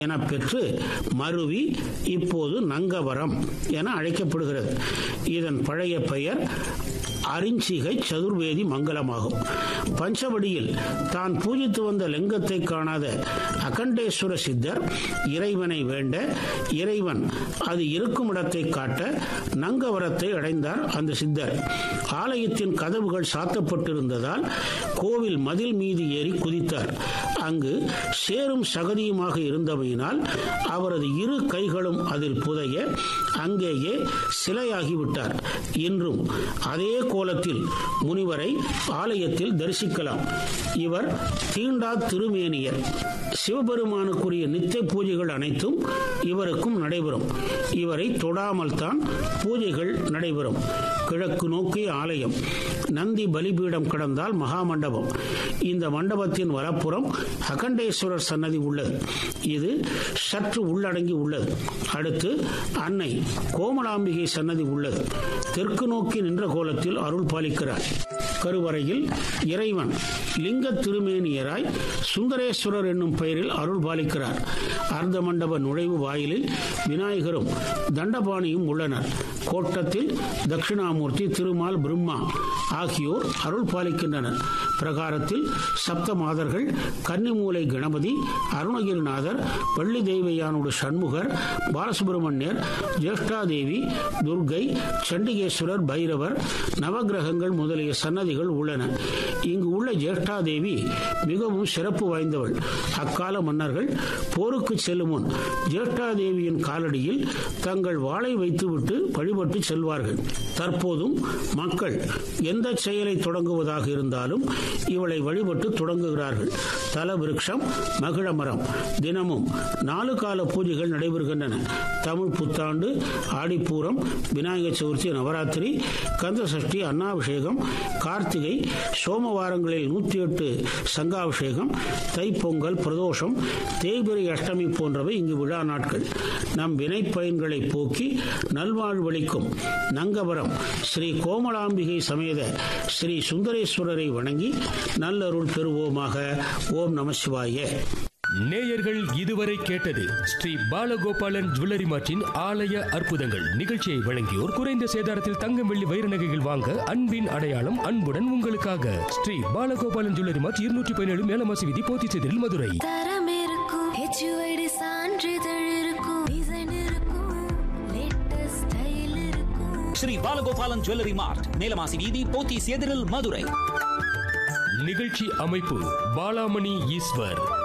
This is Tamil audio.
என பெற்று மருவி இப்போது நங்கவரம் என அழைக்கப்படுகிறது இதன் பழைய பெயர் அரிஞ்சிகை சதுர்வேதி மங்கலமாகும் பஞ்சவடியில் தான் பூஜித்து வந்த லிங்கத்தை காணாத அகண்டேஸ்வர சித்தர் இறைவனை வேண்ட இறைவன் அது இருக்கும் இடத்தை காட்ட நங்கவரத்தை அடைந்தார் அந்த சித்தர் ஆலயத்தின் கதவுகள் சாத்தப்பட்டிருந்ததால் கோவில் மதில் மீது ஏறி குதித்தார் அங்கு சேரும் சகதியுமாக இருந்தமையினால் அவரது இரு கைகளும் அதில் புதைய அங்கேயே சிலையாகிவிட்டார் இன்றும் அதே கோலத்தில் முனிவரை ஆலயத்தில் தரிசிக்கலாம் இவர் தீண்டா திருமேனியர் சிவபெருமானுக்குரிய நித்திய பூஜைகள் அனைத்தும் இவருக்கும் நடைபெறும் இவரை தொடாமல் தான் பூஜைகள் நடைபெறும் கிழக்கு நோக்கிய ஆலயம் நந்தி பலிபீடம் கடந்தால் மகாமண்டபம் இந்த மண்டபத்தின் வலப்புறம் அகண்டேஸ்வரர் சன்னதி உள்ளது இது சற்று உள்ளடங்கி உள்ளது அடுத்து அன்னை கோமலாம்பிகை சன்னதி உள்ளது தெற்கு நோக்கி நின்ற கோலத்தில் அருள் பாலிக்கிறார் கருவறையில் இறைவன் லிங்க திருமேனியராய் சுந்தரேஸ்வரர் என்னும் பெயரில் அருள் பாலிக்கிறார் அர்த்த மண்டப நுழைவு வாயிலில் விநாயகரும் தண்டபாணியும் உள்ளனர் கோட்டத்தில் தட்சிணாமூர்த்தி திருமால் பிரம்மா ஆகியோர் அருள் பாலிக்கின்றனர் பிரகாரத்தில் சப்த மாதர்கள் கன்னிமூலை கணபதி அருணகிரிநாதர் வள்ளி தெய்வயானோடு சண்முகர் பாலசுப்பிரமணியர் ஜேஷ்டாதேவி துர்கை சண்டிகேஸ்வரர் பைரவர் நவகிரகங்கள் முதலிய சன்னதிகள் உள்ளன இங்கு உள்ள ஜேஷ்டாதேவி மிகவும் சிறப்பு வாய்ந்தவள் அக்கால மன்னர்கள் போருக்கு செல்லும் முன் ஜேஷ்டாதேவியின் காலடியில் தங்கள் வாளை வைத்துவிட்டு வழிபட்டு செல்வார்கள் தற்போதும் மக்கள் எந்த செயலை தொடங்குவதாக இருந்தாலும் இவளை வழிபட்டு தொடங்குகிறார்கள் தல விருட்சம் மகிழ மரம் தினமும் நாலு கால பூஜைகள் நடைபெறுகின்றன தமிழ் புத்தாண்டு ஆடிப்பூரம் விநாயகர் சதுர்த்தி நவராத்திரி கந்த சஷ்டி அன்னாபிஷேகம் கார்த்திகை சோமவாரங்களில் நூற்றி எட்டு சங்காபிஷேகம் தைப்பொங்கல் பிரதோஷம் தேய்பிரை அஷ்டமி போன்றவை இங்கு விழா நாட்கள் நம் வினை பயன்களை போக்கி நல்வாழ்வளிக்கும் நங்கவரம் ஸ்ரீ கோமலாம்பிகை சமேத ஸ்ரீ சுந்தரேஸ்வரரை வணங்கி நல்லருள் பெறுவோமாக ஓம் நம சிவாய நேயர்கள் இதுவரை கேட்டது ஸ்ரீ பாலகோபாலன் ஜுவல்லரி மார்ட்டின் ஆலய அற்புதங்கள் நிகழ்ச்சியை வழங்கியோர் குறைந்த சேதாரத்தில் தங்கம் வெள்ளி வைர நகைகள் வாங்க அன்பின் அடையாளம் அன்புடன் உங்களுக்காக ஸ்ரீ பாலகோபாலன் ஜுவல்லரி மார்ட் இருநூற்றி பதினேழு மேலமாசி விதி போத்திச்செதில் மதுரை தரம் இருக்கும் ஹெச்யூஐடி சான்றிதழ் இருக்கும் டிசைன் இருக்கும் லேட்டஸ்ட் ஸ்டைல் இருக்கும் ஸ்ரீ பாலகோபாலன் ஜுவல்லரி மார்ட் மேலமாசி வீதி போத்தீஸ் எதிரில் மதுரை நிகழ்ச்சி அமைப்பு பாலாமணி ஈஸ்வர்